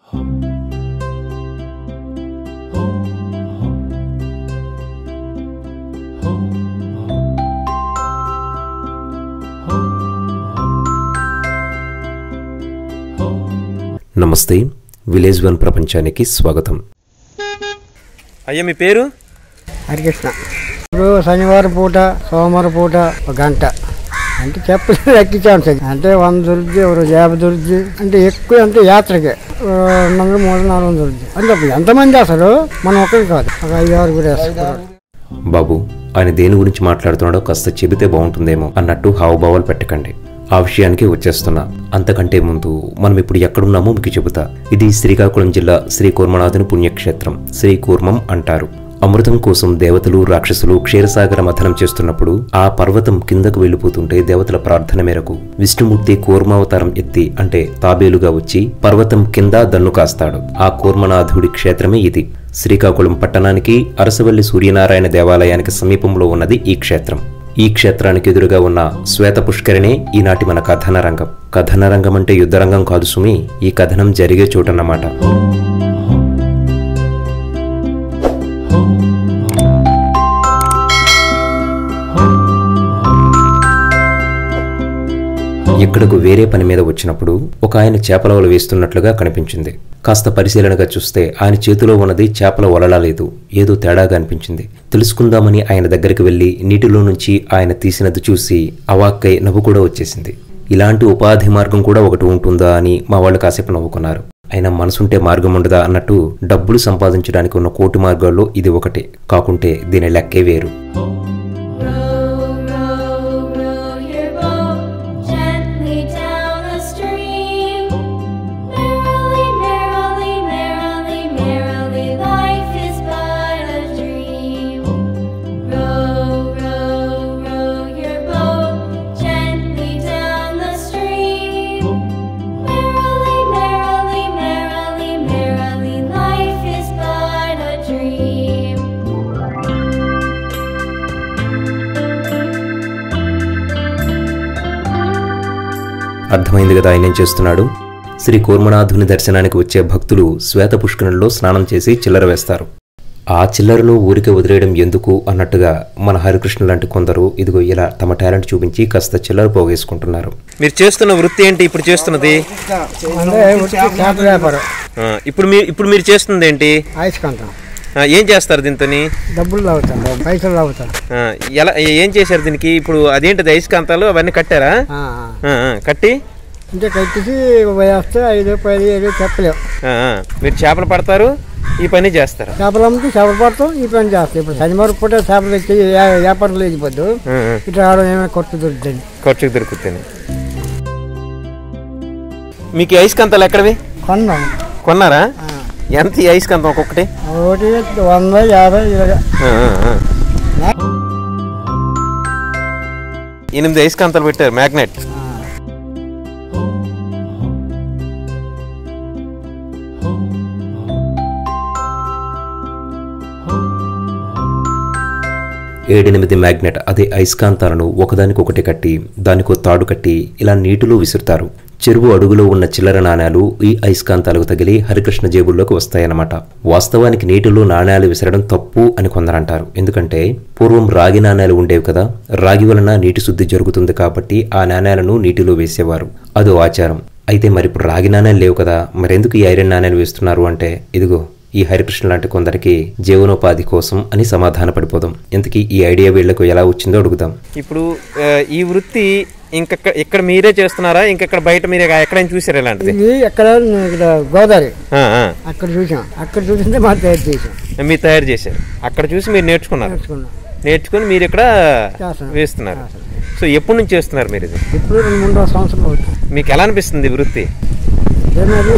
నమస్తే village one ప్రపంచానికి స్వాగతం అయ్యా మీ పేరు హరికృష్ణ ఇప్పుడు శనివారం పూట సోమవారం పూట ఒక గంట అంటే చెప్పలేదు ఎక్కించాను సార్ అంటే వంద దొరుకుద్ది ఒక రోజు యాభై దొరుకుద్ది అంటే ఎక్కువ అంటే యాత్రకే ఆ, రెండు వందలు మూడు నాలుగు వందలు దొరుకుద్ది అంటే అప్పుడు ఎంతమంది అసలు మనం ఒక్కరి కాదు ఒక ఐదు ఆరు కూడా వేస్తారు బాబు ఆయన దేని గురించి మాట్లాడుతున్నాడో కాస్త చెబితే బాగుంటుందేమో అన్నట్టు హావభావాలు పెట్టకండి ఆ విషయానికి వచ్చేస్తున్నా అంతకంటే ముందు మనం ఇప్పుడు ఎక్కడున్నామో మీకు చెబుతా ఇది శ్రీకాకుళం జిల్లా శ్రీ కూర్మనాథుని పుణ్యక్షేత్రం శ్రీ కూర్మం అంటారు అమృతం కోసం దేవతలు రాక్షసులు క్షీరసాగర మథనం చేస్తున్నప్పుడు ఆ పర్వతం కిందకు వెళ్ళిపోతుంటే దేవతల ప్రార్థన మేరకు విష్ణుమూర్తి కూర్మావతారం ఎత్తి అంటే తాబేలుగా వచ్చి పర్వతం కింద దన్ను కాస్తాడు ఆ కూర్మనాథుడి క్షేత్రమే ఇది శ్రీకాకుళం పట్టణానికి అరసవల్లి సూర్యనారాయణ దేవాలయానికి సమీపంలో ఉన్నది ఈ క్షేత్రం ఈ క్షేత్రానికి ఎదురుగా ఉన్న శ్వేత పుష్కరిణే ఈనాటి మన కథన రంగం కథన రంగం అంటే యుద్ధరంగం కాదు సుమి ఈ కథనం జరిగే చోటన్నమాట ఇక్కడకు వేరే పని మీద వచ్చినప్పుడు ఒక ఆయన చేపల వల వేస్తున్నట్లుగా కనిపించింది కాస్త పరిశీలనగా చూస్తే ఆయన చేతిలో ఉన్నది చేపల వలలా లేదు ఏదో తేడాగా అనిపించింది తెలుసుకుందామని ఆయన దగ్గరికి వెళ్లి నీటిలో నుంచి ఆయన తీసినది చూసి అవాక్కై నవ్వు కూడా వచ్చేసింది ఇలాంటి ఉపాధి మార్గం కూడా ఒకటి ఉంటుందా అని మా వాళ్ళు కాసేపు నవ్వుకున్నారు అయినా మనసుంటే మార్గం ఉండదా అన్నట్టు డబ్బులు సంపాదించడానికి ఉన్న కోటి మార్గాల్లో ఇది ఒకటే కాకుంటే దీని లెక్కే వేరు Row, row, row your boat gently down the stream. Merrily, merrily, merrily, merrily, life is but a dream. Row, row, row your boat gently down the stream. Merrily, merrily, merrily, merrily, life is but a dream. అర్థమైంది కదా ఆయన ఏం చేస్తున్నాడు శ్రీ కూర్మనాథుని దర్శనానికి వచ్చే భక్తులు శ్వేత పుష్కరంలో స్నానం చేసి చిల్లర వేస్తారు ఆ చిల్లరలో ఊరికే వదిలేయడం ఎందుకు అన్నట్టుగా మన హరికృష్ణ లాంటి కొందరు ఇదిగో ఇలా తమ టాలెంట్ చూపించి కాస్త చిల్లర పోగేసుకుంటున్నారు మీరు చేస్తున్న వృత్తి ఏంటి ఇప్పుడు చేస్తున్నది అంటే ఉట్టి చేపల వ్యాపారం ఆ, ఇప్పుడు మీరు ఇప్పుడు మీరు చేస్తుంది ఏంటి ఆయుష్కాంతం ఆ, ఏం చేస్తారు దీంతోని డబ్బులు తాగుతాను పైసలు తాగుతాను ఆ, ఎలా ఏం చేశారు దీనికి ఇప్పుడు అదేంటిది అయస్కాంతాలు అవన్నీ కట్టారా ఆ, ఆ. ఆ, ఆ, కట్టి అంటే కట్టేసి వేస్తే ఐదు పది ఏడు చెప్పలేవు ఆ, ఆ, మీరు చేపలు పడతారు ఈ పని చేస్తారు చేపలు అమ్మితే చేపలు పడతాం ఈ పని చేస్తాం ఇప్పుడు శనివారం పూట చేపలు తెచ్చి వ్యా- వ్యాపారం లేచిపోద్దు ఆ, ఆ, ఇట్లా రావడం ఏమైనా కొట్టు దొరుకుతుంది ఖర్చుకు దొరుకుతుంది మీకు ఈ అయస్కాంతాలు ఎక్కడవి కొన్నాం కొన్నారా ఎంత ఈ అయస్కాంతం ఒక్కొక్కటి ఒకటి వంద యాభై ఇలాగ ఆ, ఆ, ఆ. ఎనిమిది అయస్కాంతాలు పెట్టారు మ్యాగ్నెట్ ఏడెనిమిది మ్యాగ్నెట్ అదే అయస్కాంతాలను ఒకదానికొకటి కట్టి దానికో తాడు కట్టి ఇలా నీటిలో విసురుతారు చెరువు అడుగులో ఉన్న చిల్లర నాణేలు ఈ అయస్కాంతాలకు తగిలి హరికృష్ణ జేబుల్లోకి వస్తాయన్నమాట వాస్తవానికి నీటిలో నాణేలు విసరడం తప్పు అని కొందరంటారు ఎందుకంటే పూర్వం రాగి నాణేలు ఉండేవి కదా రాగి వలన నీటి శుద్ధి జరుగుతుంది కాబట్టి ఆ నాణేలను నీటిలో వేసేవారు అదో ఆచారం అయితే మరి ఇప్పుడు రాగి నాణేలు లేవు కదా మరెందుకు ఈ ఐరన్ నాణేలు వేస్తున్నారు అంటే ఇదిగో ఈ హరికృష్ణ లాంటి కొందరికి జీవనోపాధి కోసం అని సమాధాన పడిపోదాం ఇంతకీ ఈ ఐడియా వీళ్లకు ఎలా వచ్చిందో అడుగుదాం ఇప్పుడు ఆ, ఈ వృత్తి ఇంకక్కడ ఇక్కడ మీరే చేస్తున్నారా ఇంకెక్కడ బయట మీరే ఎక్కడైనా చూసారా ఇలాంటిది ఇది ఎక్కడ ఇక్కడ గోదావరి ఆ, ఆ. అక్కడ చూసాం అక్కడ చూసింటే మాకు తయారు చేసాం మీరు తయారు చేశారు అక్కడ చూసి మీరు నేర్చుకున్నారు నేర్చుకున్నాం నేర్చుకుని మీరు ఇక్కడ చేస్తున్నాం. వేస్తున్నారు సో ఎప్పటి నుంచి చేస్తున్నారు మీరు ఇది ఇప్పుడు రెండు మూడు సంవత్సరాలు అవుతుంది మీకు ఎలా అనిపిస్తుంది ఈ వృత్తి ఏమది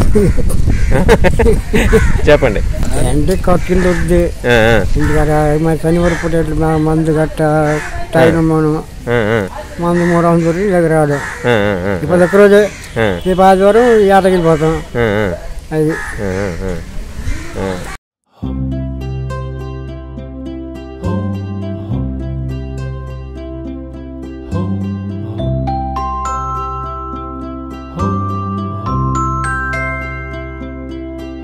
చెప్పండి అంటే ఖర్చులు దొరుకుతుంది ఆ, ఆ, ఇంటికాడ మరి శనివారం పూట ఇట్లా మా మందు గట్ట టైం మనం ఆ, ఆ, మందు మూడు వందలు దొరికి దగ్గర రావడం ఆ, ఆ, ఆ, ఇప్పుడు ఒక్క రోజే ఆ, రేపు ఆదివారం యాదగిరి పోతాం ఆ, ఆ, అది ఆ, ఆ, ఆ.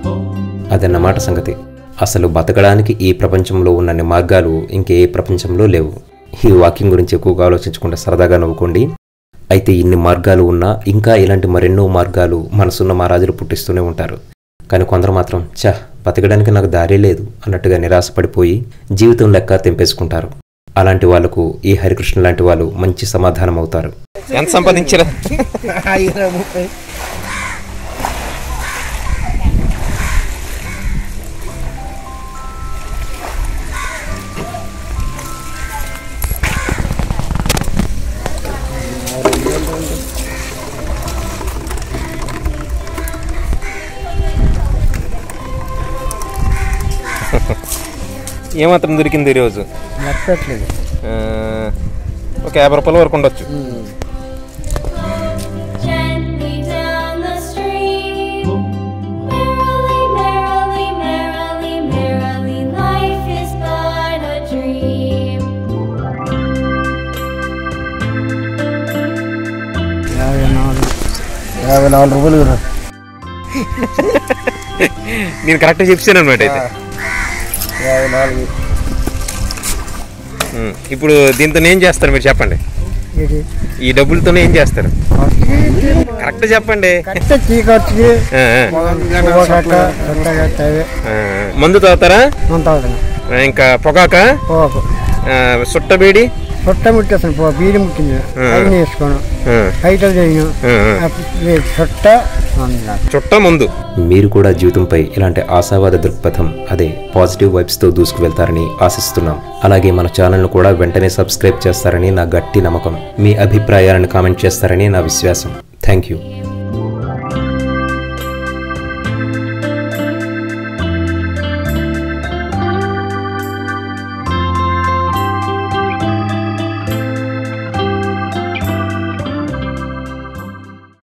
అదన్నమాట సంగతి అసలు బతకడానికి ఈ ప్రపంచంలో ఉన్నన్ని మార్గాలు ఇంకే ప్రపంచంలో లేవు ఈ వాక్యం గురించి ఎక్కువగా ఆలోచించకుండా సరదాగా నవ్వుకోండి అయితే ఇన్ని మార్గాలు ఉన్నా ఇంకా ఇలాంటి మరెన్నో మార్గాలు మనసున్న మహారాజులు పుట్టిస్తూనే ఉంటారు కానీ కొందరు మాత్రం చ బతకడానికి నాకు దారే లేదు అన్నట్టుగా నిరాశపడిపోయి జీవితం లెక్క తెంపేసుకుంటారు అలాంటి వాళ్ళకు ఈ హరికృష్ణ లాంటి వాళ్ళు మంచి సమాధానం అవుతారు ఎంత సంపాదించారా ఏమాత్రం దొరికింది ఈరోజు లెక్కట్లేదు ఆ, ఒక యాభై రూపాయల వరకు ఉండొచ్చు Gently down the stream. Merrily, merrily, merrily, merrily, life is but a dream. యాభై నాలుగు యాభై నాలుగు రూపాయలు కదా నేను కరెక్ట్గా చెప్పాను అనమాట అయితే యాభై నాలుగు ఉం. ఇప్పుడు దీంతో ఏం చేస్తారు మీరు చెప్పండి ఇది ఈ డబ్బులతోనే ఏం చేస్తారు ఖర్చుకి కరెక్ట్ చెప్పండి కట్ట చీ ఖర్చుకి ఆ, ఆ, పువ్వు కట్ట కట్ట కట్ట అవే ఆ, మందు తాగుతారా అంత అవుతుంది ఆ, ఇంకా పొగాక పోకు ఆ, సుట్ట బీడి చుట్ట ముట్టేస్తాను పో బీడి ముట్టింది అవి వేసుకోను ఆ, హైటలు చేయను ఆ, ఆ. చుట్ట అన్నారు చుట్ట ముందు మీరు కూడా జీవితంపై ఇలాంటి ఆశావాద దృక్పథం అదే పాజిటివ్ వైబ్స్తో దూసుకువెళ్తారని ఆశిస్తున్నాం అలాగే మన ఛానల్ను కూడా వెంటనే సబ్స్క్రైబ్ చేస్తారని నా గట్టి నమ్మకం మీ అభిప్రాయాలను కామెంట్ చేస్తారని నా విశ్వాసం థ్యాంక్ యూ